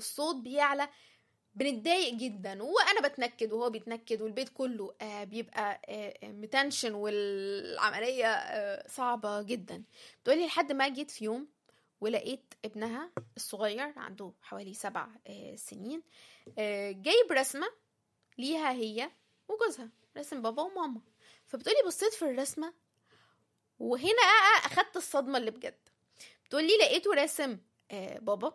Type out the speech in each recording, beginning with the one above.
الصوت بيعلى بنتضايق جدا وانا بتنكد وهو بيتنكد والبيت كله آه بيبقى آه آه، متنشن والعمليه آه صعبه جدا بتقولي لحد ما جيت في يوم ولقيت ابنها الصغير عنده حوالي سبع آه سنين آه جايب رسمه ليها هي وجوزها رسم بابا وماما فبتقولي بصيت في الرسمه وهنا بقى اخدت الصدمه اللي بجد بتقولي لقيته راسم آه بابا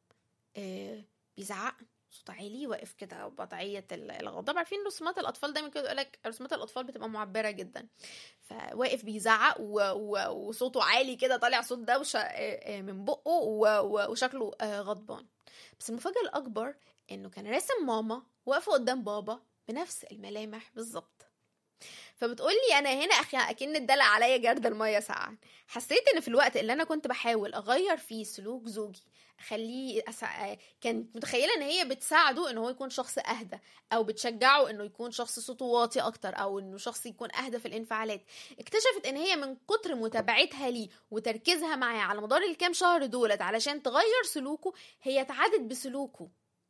آه بيزعق صوت عالي واقف كده بوضعية ال- الغضب عارفين رسومات الأطفال دايما كده يقولك رسومات الأطفال بتبقى معبرة جدا فواقف بيزعق و... و... وصوته عالي كده طالع صوت دوشة آه، آه، من بقه و... و... وشكله آه، غضبان بس المفاجأة الأكبر إنه كان راسم ماما واقفة قدام بابا بنفس الملامح بالظبط فبتقولي انا هنا أخي اكن اتدلق عليا جرد الميه ساقعه حسيت ان في الوقت اللي انا كنت بحاول اغير فيه سلوك زوجي اخليه أسع... كانت متخيله ان هي بتساعده ان هو يكون شخص اهدى او بتشجعه انه يكون شخص صوته واطي اكتر او انه شخص يكون اهدى في الانفعالات اكتشفت ان هي من كتر متابعتها ليه وتركيزها معاه على مدار الكام شهر دولت علشان تغير سلوكه هي اتعادت بسلوكه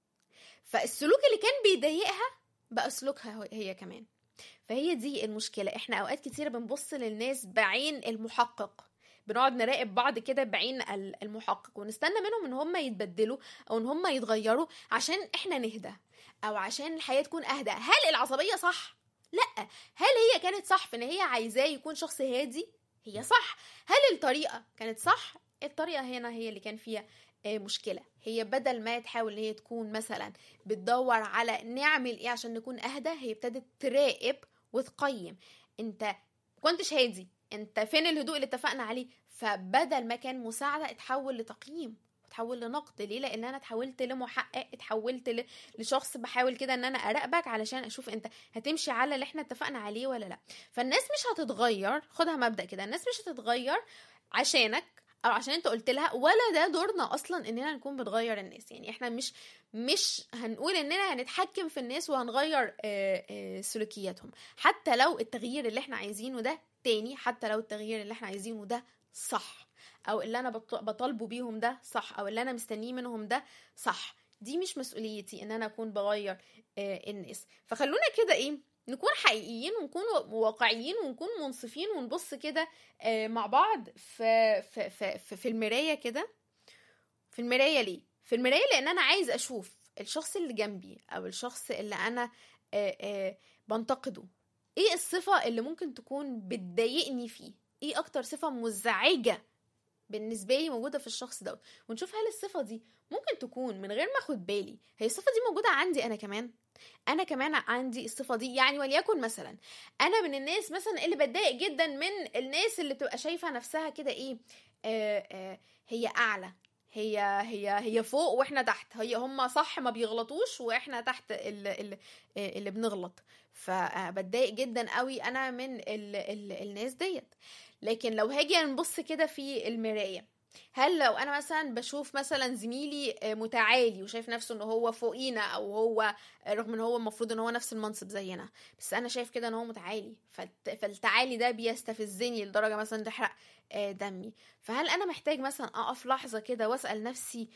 فالسلوك اللي كان بيضايقها بقى سلوكها هي كمان فهي دي المشكلة احنا اوقات كتير بنبص للناس بعين المحقق بنقعد نراقب بعض كده بعين ال- المحقق ونستنى منهم ان هم يتبدلوا او ان هم يتغيروا عشان احنا نهدى او عشان الحياة تكون اهدى هل العصبية صح؟ لا هل هي كانت صح في ان هي عايزاه يكون شخص هادي؟ هي صح هل الطريقة كانت صح؟ الطريقة هنا هي اللي كان فيها آه، مشكلة هي بدل ما تحاول ان هي تكون مثلا بتدور على نعمل ايه عشان نكون اهدى هي ابتدت تراقب وتقيم انت كنتش هادي انت فين الهدوء اللي اتفقنا عليه فبدل ما كان مساعدة اتحول لتقييم اتحول لنقد ليه لان انا اتحولت لمحقق اتحولت ل... لشخص بحاول كده ان انا اراقبك علشان اشوف انت هتمشي على اللي احنا اتفقنا عليه ولا لا فالناس مش هتتغير خدها مبدأ كده الناس مش هتتغير عشانك او عشان انت قلت لها ولا ده دورنا اصلا اننا نكون بتغير الناس يعني احنا مش مش هنقول اننا هنتحكم في الناس وهنغير آه، آه، سلوكياتهم حتى لو التغيير اللي احنا عايزينه ده تاني حتى لو التغيير اللي احنا عايزينه ده صح او اللي انا بط- بطالبه بيهم ده صح او اللي انا مستنيه منهم ده صح دي مش مسؤوليتي ان انا اكون بغير آه، الناس فخلونا كده ايه نكون حقيقيين ونكون واقعيين ونكون منصفين ونبص كده آه، مع بعض في في في في, في المرايه كده في المرايه ليه في المرايه لان انا عايز اشوف الشخص اللي جنبي او الشخص اللي انا آه، آه، بنتقده ايه الصفه اللي ممكن تكون بتضايقني فيه ايه اكتر صفه مزعجه بالنسبه لي موجوده في الشخص دوت ونشوف هل الصفه دي ممكن تكون من غير ما اخد بالي هي الصفه دي موجوده عندي انا كمان انا كمان عندي الصفه دي يعني وليكن مثلا انا من الناس مثلا اللي بتضايق جدا من الناس اللي بتبقى شايفه نفسها كده ايه آه آه هي اعلى هي هي هي فوق واحنا تحت هي هم صح ما بيغلطوش واحنا تحت اللي, اللي, اللي بنغلط فبتضايق جدا قوي انا من ال ال الناس ديت لكن لو هاجي نبص كده في المرايه هل لو انا مثلا بشوف مثلا زميلي متعالي وشايف نفسه ان هو فوقينا او هو رغم ان هو المفروض ان هو نفس المنصب زينا بس انا شايف كده ان هو متعالي فالت- فالتعالي ده بيستفزني لدرجه مثلا تحرق آه، دمي فهل انا محتاج مثلا اقف لحظه كده واسال نفسي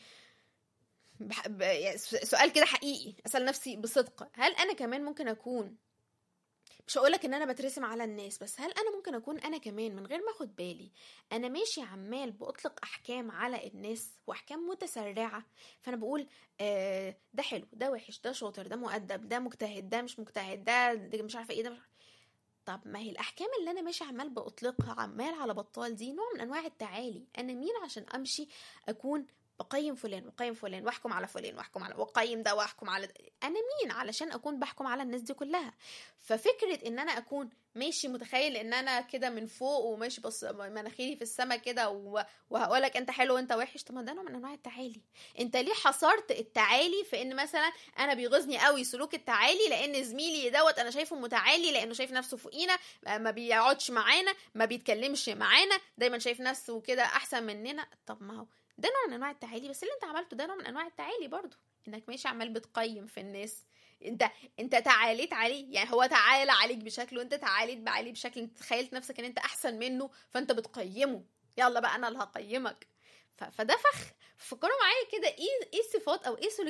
بح... ب... يعني س- سؤال كده حقيقي اسال نفسي بصدق هل انا كمان ممكن اكون مش هقولك ان انا بترسم على الناس بس هل انا ممكن اكون انا كمان من غير ما اخد بالي انا ماشي عمال باطلق احكام على الناس واحكام متسرعه فانا بقول آه ده حلو ده وحش ده شاطر ده مؤدب ده مجتهد ده مش مجتهد ده, ده مش عارفه ايه ده مش عارفة. طب ما هي الاحكام اللي انا ماشي عمال باطلقها عمال على بطال دي نوع من انواع التعالي انا مين عشان امشي اكون بقيم فلان وقيم فلان واحكم على فلان واحكم على واقيم ده واحكم على ده. انا مين علشان اكون بحكم على الناس دي كلها ففكره ان انا اكون ماشي متخيل ان انا كده من فوق وماشي بص مناخيري في السما كده و... وهقولك انت حلو وانت وحش طب ما ده نوع من انواع التعالي انت ليه حصرت التعالي في ان مثلا انا بيغيظني قوي سلوك التعالي لان زميلي دوت انا شايفه متعالي لانه شايف نفسه فوقينا ما بيقعدش معانا ما بيتكلمش معانا دايما شايف نفسه كده احسن مننا طب ما هو ده نوع من انواع التعالي بس اللي انت عملته ده نوع من انواع التعالي برضو انك ماشي عمال بتقيم في الناس انت انت تعاليت عليه يعني هو تعالى عليك بشكل وانت تعاليت عليه بشكل انت تخيلت نفسك ان انت احسن منه فانت بتقيمه يلا بقى انا اللي هقيمك ف... فده فخ فكروا معايا كده ايه ايه الصفات او ايه سلوكيات